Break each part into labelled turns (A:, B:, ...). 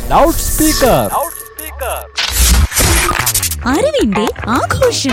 A: loud loudspeaker
B: അറിവിന്റെ ആഘോഷം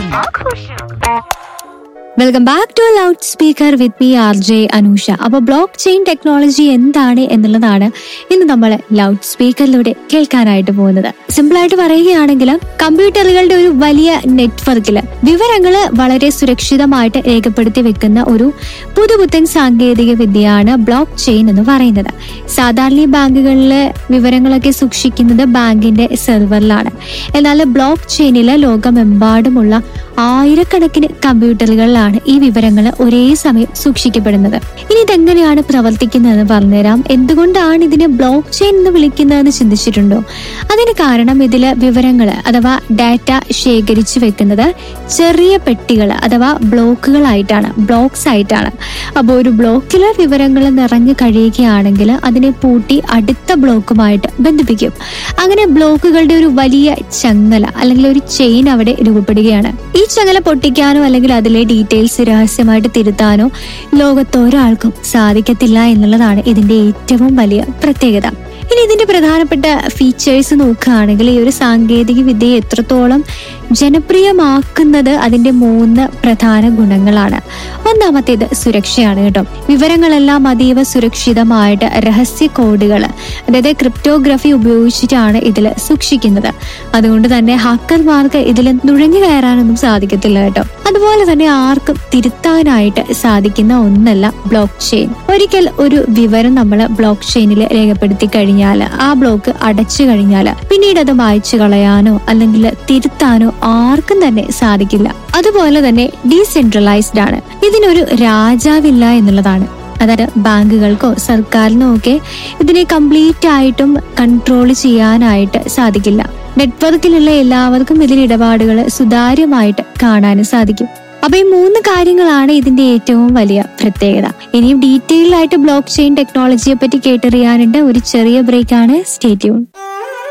C: welcome back to loudspeaker with me R J Anusha അപ്പൊ block chain technology എന്താണ് എന്നുള്ളതാണ് ഇന്ന് നമ്മൾ ലൗഡ് സ്പീക്കറിലൂടെ കേൾക്കാനായിട്ട് പോകുന്നത് സിമ്പിൾ ആയിട്ട് പറയുകയാണെങ്കിൽ കമ്പ്യൂട്ടറുകളുടെ ഒരു വലിയ നെറ്റ്വർക്കിൽ വിവരങ്ങൾ വളരെ സുരക്ഷിതമായിട്ട് രേഖപ്പെടുത്തി വെക്കുന്ന ഒരു പുതുപുത്തൻ സാങ്കേതിക വിദ്യയാണ് ബ്ലോക്ക് ചെയിൻ എന്ന് പറയുന്നത് സാധാരണ ഈ ബാങ്കുകളിലെ വിവരങ്ങളൊക്കെ സൂക്ഷിക്കുന്നത് ബാങ്കിന്റെ സെർവറിലാണ് എന്നാൽ ബ്ലോക്ക് ചെയിനിൽ ലോകമെമ്പാടുമുള്ള ആയിരക്കണക്കിന് കമ്പ്യൂട്ടറുകളിലാണ് ഈ വിവരങ്ങൾ ഒരേ സമയം സൂക്ഷിക്കപ്പെടുന്നത് ഇനി ഇതെങ്ങനെയാണ് പ്രവർത്തിക്കുന്നതെന്ന് പറഞ്ഞുതരാം എന്തുകൊണ്ടാണ് ഇതിനെ ബ്ലോക്ക് ചെയിൻ എന്ന് വിളിക്കുന്നതെന്ന് ചിന്തിച്ചിട്ടുണ്ടോ അതിന് കാരണം ഇതില് വിവരങ്ങൾ അഥവാ ഡാറ്റ ശേഖരിച്ചു വെക്കുന്നത് ചെറിയ പെട്ടികൾ അഥവാ ബ്ലോക്കുകളായിട്ടാണ് ബ്ലോക്സ് ആയിട്ടാണ് അപ്പോൾ ഒരു ബ്ലോക്കിലെ വിവരങ്ങൾ നിറഞ്ഞു കഴിയുകയാണെങ്കിൽ അതിനെ പൂട്ടി അടുത്ത ബ്ലോക്കുമായിട്ട് ബന്ധിപ്പിക്കും അങ്ങനെ ബ്ലോക്കുകളുടെ ഒരു വലിയ ചങ്ങല അല്ലെങ്കിൽ ഒരു ചെയിൻ അവിടെ രൂപപ്പെടുകയാണ് ഈ ചങ്ങല പൊട്ടിക്കാനോ അല്ലെങ്കിൽ അതിലെ ഡീറ്റെയിൽസ് രഹസ്യമായിട്ട് തിരുത്താനോ ലോകത്ത് ഒരാൾക്കും സാധിക്കത്തില്ല എന്നുള്ളതാണ് ഇതിന്റെ ഏറ്റവും വലിയ പ്രത്യേകത ഇനി ഇതിന്റെ പ്രധാനപ്പെട്ട ഫീച്ചേഴ്സ് നോക്കുകയാണെങ്കിൽ ഈ ഒരു സാങ്കേതിക വിദ്യയെ എത്രത്തോളം ജനപ്രിയമാക്കുന്നത് അതിന്റെ മൂന്ന് പ്രധാന ഗുണങ്ങളാണ് ഒന്നാമത്തേത് സുരക്ഷയാണ് കേട്ടോ വിവരങ്ങളെല്ലാം അതീവ സുരക്ഷിതമായിട്ട് രഹസ്യ കോഡുകൾ അതായത് ക്രിപ്റ്റോഗ്രഫി ഉപയോഗിച്ചിട്ടാണ് ഇതിൽ സൂക്ഷിക്കുന്നത് അതുകൊണ്ട് തന്നെ ഹാക്കർമാർക്ക് ഇതിൽ നുഴഞ്ഞു കയറാനൊന്നും സാധിക്കത്തില്ല കേട്ടോ അതുപോലെ തന്നെ ആർക്കും തിരുത്താനായിട്ട് സാധിക്കുന്ന ഒന്നല്ല ബ്ലോക്ക് ചെയിൻ ഒരിക്കൽ ഒരു വിവരം നമ്മൾ ബ്ലോക്ക് ചെയിനിൽ രേഖപ്പെടുത്തി കഴിഞ്ഞാൽ ആ ബ്ലോക്ക് അടച്ചു കഴിഞ്ഞാൽ പിന്നീട് അത് മായ്ച്ചു കളയാനോ അല്ലെങ്കിൽ തിരുത്താനോ ആർക്കും തന്നെ സാധിക്കില്ല അതുപോലെ തന്നെ ഡീസെൻട്രലൈസ്ഡ് ആണ് ഇതിനൊരു രാജാവില്ല എന്നുള്ളതാണ് അതായത് ബാങ്കുകൾക്കോ സർക്കാരിനോ ഒക്കെ ഇതിനെ കംപ്ലീറ്റ് ആയിട്ടും കൺട്രോൾ ചെയ്യാനായിട്ട് സാധിക്കില്ല നെറ്റ്വർക്കിലുള്ള എല്ലാവർക്കും ഇതിൽ ഇടപാടുകൾ സുതാര്യമായിട്ട് കാണാനും സാധിക്കും അപ്പൊ ഈ മൂന്ന് കാര്യങ്ങളാണ് ഇതിന്റെ ഏറ്റവും വലിയ പ്രത്യേകത ഇനിയും ഡീറ്റെയിൽ ആയിട്ട് ബ്ലോക്ക് ചെയിൻ ടെക്നോളജിയെ പറ്റി കേട്ടറിയാനുണ്ട് ഒരു ചെറിയ ബ്രേക്ക് ആണ് സ്റ്റേറ്റ്യൂൺ